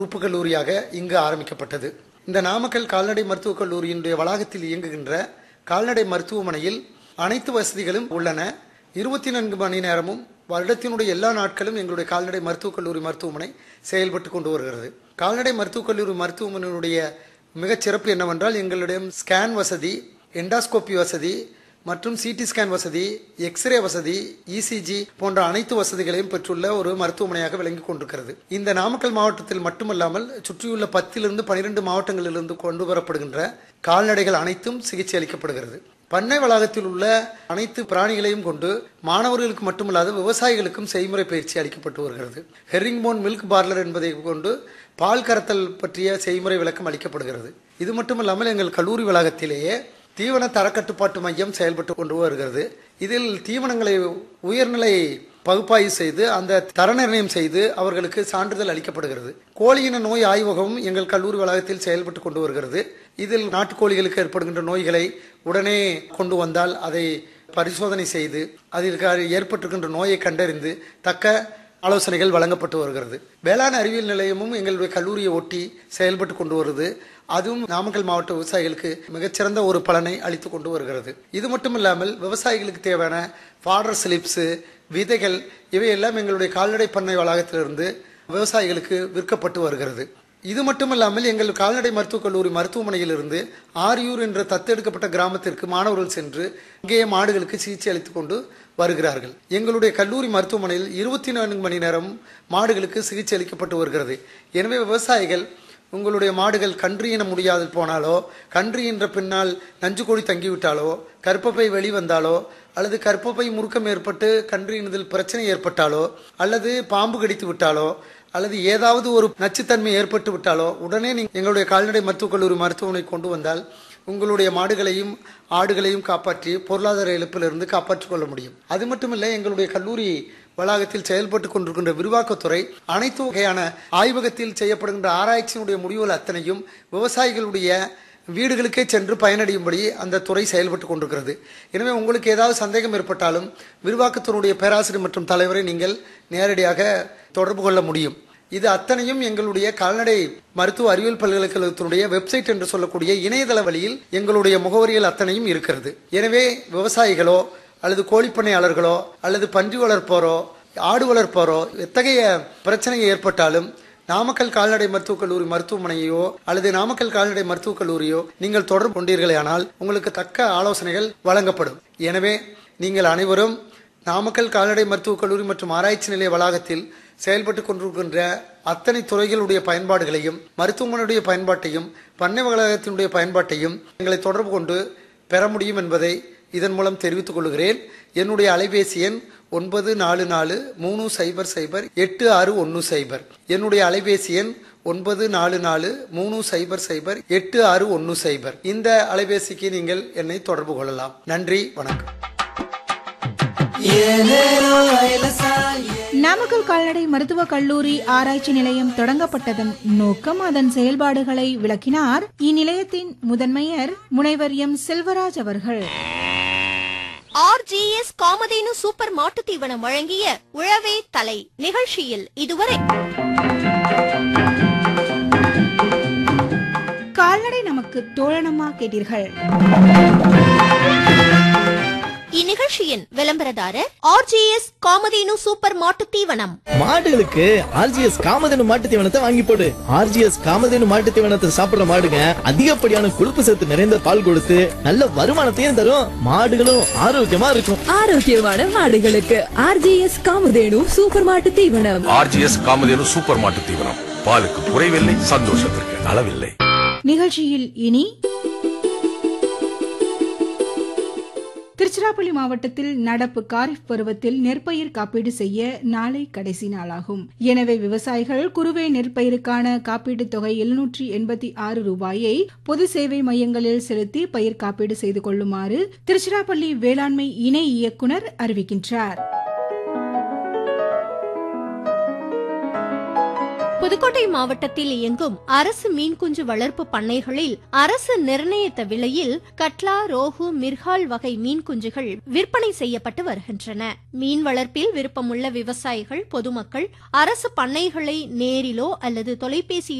உறுப்பு கல்லூரியாக இங்கு ஆரம்பிக்கப்பட்டது இந்த நாமக்கல் கால்நடை மருத்துவக் கல்லூரியினுடைய வளாகத்தில் இயங்குகின்ற கால்நடை மருத்துவமனையில் அனைத்து வசதிகளும் உள்ளன இருபத்தி நான்கு மணி நேரமும் வருடத்தினுடைய எல்லா நாட்களும் எங்களுடைய கால்நடை மருத்துவக் கல்லூரி மருத்துவமனை செயல்பட்டு கொண்டு வருகிறது கால்நடை மருத்துவக் கல்லூரி மருத்துவமனையினுடைய மிகச் சிறப்பு என்னவென்றால் எங்களிடம் ஸ்கேன் வசதி எண்டாஸ்கோபி வசதி மற்றும் சிடி ஸ்கேன் வசதி எக்ஸ்ரே வசதி இசிஜி போன்ற அனைத்து வசதிகளையும் பெற்றுள்ள ஒரு மருத்துவமனையாக விளங்கிக் கொண்டிருக்கிறது இந்த நாமக்கல் மாவட்டத்தில் மட்டுமல்லாமல் சுற்றியுள்ள பத்திலிருந்து பனிரெண்டு மாவட்டங்களிலிருந்து கொண்டு வரப்படுகின்ற கால்நடைகள் அனைத்தும் சிகிச்சை அளிக்கப்படுகிறது பண்ணை வளாகத்தில் உள்ள அனைத்து பிராணிகளையும் கொண்டு மாணவர்களுக்கு மட்டுமல்லாது விவசாயிகளுக்கும் செய்முறை பயிற்சி அளிக்கப்பட்டு வருகிறது ஹெரிங்போன் மில்க் பார்லர் என்பதை கொண்டு பால் கறத்தல் பற்றிய செய்முறை விளக்கம் அளிக்கப்படுகிறது இது மட்டுமல்லாமல் எங்கள் கல்லூரி வளாகத்திலேயே தீவன தரக்கட்டுப்பாட்டு மையம் செயல்பட்டு கொண்டு வருகிறது இதில் தீவனங்களை உயர்நிலை பகுப்பாய்வு செய்து அந்த தர நிர்ணயம் செய்து அவர்களுக்கு சான்றிதழ் அளிக்கப்படுகிறது கோழியின நோய் ஆய்வகமும் எங்கள் கல்லூரி வளாகத்தில் செயல்பட்டு கொண்டு வருகிறது இதில் நாட்டுக்கோழிகளுக்கு ஏற்படுகின்ற நோய்களை உடனே கொண்டு வந்தால் அதை பரிசோதனை செய்து அதற்கு ஏற்பட்டிருக்கின்ற நோயை கண்டறிந்து தக்க ஆலோசனைகள் வழங்கப்பட்டு வருகிறது வேளாண் அறிவியல் நிலையமும் எங்களுடைய கல்லூரியை ஒட்டி செயல்பட்டு கொண்டு வருது அதுவும் நாமக்கல் மாவட்ட விவசாயிகளுக்கு மிகச்சிறந்த ஒரு பலனை அளித்து கொண்டு வருகிறது இது மட்டும் இல்லாமல் விவசாயிகளுக்கு தேவையான ஃபாடர் ஸ்லிப்ஸு விதைகள் இவையெல்லாம் எங்களுடைய கால்நடை பண்ணை வளாகத்திலிருந்து விவசாயிகளுக்கு விற்கப்பட்டு வருகிறது இது மட்டுமல்லாமல் எங்கள் கால்நடை மருத்துவக் கல்லூரி மருத்துவமனையிலிருந்து ஆரியூர் என்ற தத்தெடுக்கப்பட்ட கிராமத்திற்கு மாணவர்கள் சென்று அங்கேயே மாடுகளுக்கு சிகிச்சை அளித்துக் கொண்டு வருகிறார்கள் எங்களுடைய கல்லூரி மருத்துவமனையில் இருபத்தி நான்கு மணி நேரம் மாடுகளுக்கு சிகிச்சை அளிக்கப்பட்டு வருகிறது எனவே விவசாயிகள் உங்களுடைய மாடுகள் கன்று இன முடியாது போனாலோ கன்று என்ற பின்னால் நஞ்சு கோழி தங்கிவிட்டாலோ கற்பப்பை வெளிவந்தாலோ அல்லது கற்பப்பை முறுக்கம் ஏற்பட்டு கன்று இனதில் பிரச்சனை ஏற்பட்டாலோ அல்லது பாம்பு கடித்து விட்டாலோ அல்லது ஏதாவது ஒரு நச்சுத்தன்மை ஏற்பட்டு விட்டாலோ உடனே நீங்கள் எங்களுடைய கால்நடை மருத்துவக் கல்லூரி மருத்துவமனை கொண்டு வந்தால் உங்களுடைய மாடுகளையும் ஆடுகளையும் காப்பாற்றி பொருளாதார இழப்பிலிருந்து காப்பாற்றிக் கொள்ள முடியும் அது மட்டுமில்லை எங்களுடைய கல்லூரி வளாகத்தில் செயல்பட்டு கொண்டிருக்கின்ற விரிவாக்கத்துறை அனைத்து வகையான ஆய்வகத்தில் செய்யப்படுகின்ற ஆராய்ச்சியினுடைய முடிவுகள் அத்தனையும் விவசாயிகளுடைய வீடுகளுக்கே சென்று பயனடையும்படி அந்த துறை செயல்பட்டு கொண்டிருக்கிறது எனவே உங்களுக்கு ஏதாவது சந்தேகம் ஏற்பட்டாலும் விரிவாக்கத்தினுடைய பேராசிரியர் மற்றும் தலைவரை நீங்கள் நேரடியாக தொடர்பு கொள்ள முடியும் இது அத்தனையும் எங்களுடைய கால்நடை மருத்துவ அறிவியல் பல்கலைக்கழகத்தினுடைய வெப்சைட் என்று சொல்லக்கூடிய இணையதள வழியில் எங்களுடைய முகவரிகள் அத்தனையும் இருக்கிறது எனவே விவசாயிகளோ அல்லது கோழிப்பண்ணையாளர்களோ அல்லது பன்றி வளர்ப்போரோ ஆடு வளர்ப்போரோ எத்தகைய பிரச்சனை ஏற்பட்டாலும் நாமக்கல் கால்நடை மருத்துவக் கல்லூரி மருத்துவமனையோ அல்லது நாமக்கல் கால்நடை மருத்துவக் கல்லூரியோ நீங்கள் தொடர்பு கொண்டீர்களானால் உங்களுக்கு தக்க ஆலோசனைகள் வழங்கப்படும் எனவே நீங்கள் அனைவரும் நாமக்கல் கால்நடை மருத்துவக் கல்லூரி மற்றும் ஆராய்ச்சி நிலைய வளாகத்தில் செயல்பட்டு கொண்டிருக்கின்ற அத்தனை துறைகளுடைய பயன்பாடுகளையும் மருத்துவமனையுடைய பயன்பாட்டையும் பண்ணை வளாகத்தினுடைய பயன்பாட்டையும் எங்களை தொடர்பு கொண்டு பெற முடியும் என்பதை இதன் மூலம் தெரிவித்துக் கொள்கிறேன் என்னுடைய அலைபேசி எண் ஒன்பது நாலு நாலு மூணு சைபர் சைபர் எட்டு ஆறு ஒன்று சைபர் என்னுடைய அலைபேசி எண் ஒன்பது நாலு நாலு மூணு சைபர் சைபர் எட்டு ஆறு ஒன்று சைபர் இந்த அலைபேசிக்கு நீங்கள் என்னை தொடர்பு கொள்ளலாம் நன்றி வணக்கம் நாமக்கல் கால்நடை மருத்துவக் கல்லூரி ஆராய்ச்சி நிலையம் தொடங்கப்பட்டதன் நோக்கம் அதன் செயல்பாடுகளை விளக்கினார் இந்நிலையத்தின் முதன்மையர் முனைவர் எம் செல்வராஜ் அவர்கள் ஆர்ஜிஎஸ் காமதேனு சூப்பர் மாட்டுத் தீவனம் வழங்கிய உழவே தலை நிகழ்ச்சியில் இதுவரை கால்நடை நமக்கு தோழனமா கேட்டீர்கள் இந்நிகழ்ச்சியின் விளம்பரதாரர் ஆர்ஜிஎஸ் காமதேனு சூப்பர் மாட்டுத் தீவனம் மாடுகளுக்கு ஆர்ஜிஎஸ் காமதேனு மாட்டு தீவனத்தை வாங்கி போடு ஆர்ஜிஎஸ் காமதேனு மாட்டு தீவனத்தை சாப்பிடுற மாடுங்க அதிகப்படியான கொழுப்பு சத்து நிறைந்த பால் கொடுத்து நல்ல வருமானத்தையும் தரும் மாடுகளும் ஆரோக்கியமா இருக்கும் ஆரோக்கியமான மாடுகளுக்கு ஆர்ஜிஎஸ் காமதேனு சூப்பர் மாட்டு தீவனம் ஆர்ஜிஎஸ் காமதேனு சூப்பர் மாட்டு தீவனம் பாலுக்கு குறைவில்லை சந்தோஷத்திற்கு அளவில்லை நிகழ்ச்சியில் இனி திருச்சிராப்பள்ளி மாவட்டத்தில் நடப்பு காரிஃப் பருவத்தில் நெற்பயிர் காப்பீடு செய்ய நாளை கடைசி நாளாகும் எனவே விவசாயிகள் குறுவை நெற்பயிருக்கான காப்பீட்டுத் தொகை எழுநூற்றி எண்பத்தி ஆறு ரூபாயை பொது சேவை மையங்களில் செலுத்தி பயிர் காப்பீடு செய்து கொள்ளுமாறு திருச்சிராப்பள்ளி வேளாண்மை இணை இயக்குனர் அறிவிக்கின்றார் புதுக்கோட்டை மாவட்டத்தில் இயங்கும் அரசு மீன் குஞ்சு வளர்ப்பு பண்ணைகளில் அரசு நிர்ணயித்த விலையில் கட்லா ரோகு மிர்கால் வகை மீன் குஞ்சுகள் விற்பனை செய்யப்பட்டு வருகின்றன மீன் வளர்ப்பில் விருப்பமுள்ள விவசாயிகள் பொதுமக்கள் அரசு பண்ணைகளை நேரிலோ அல்லது தொலைபேசி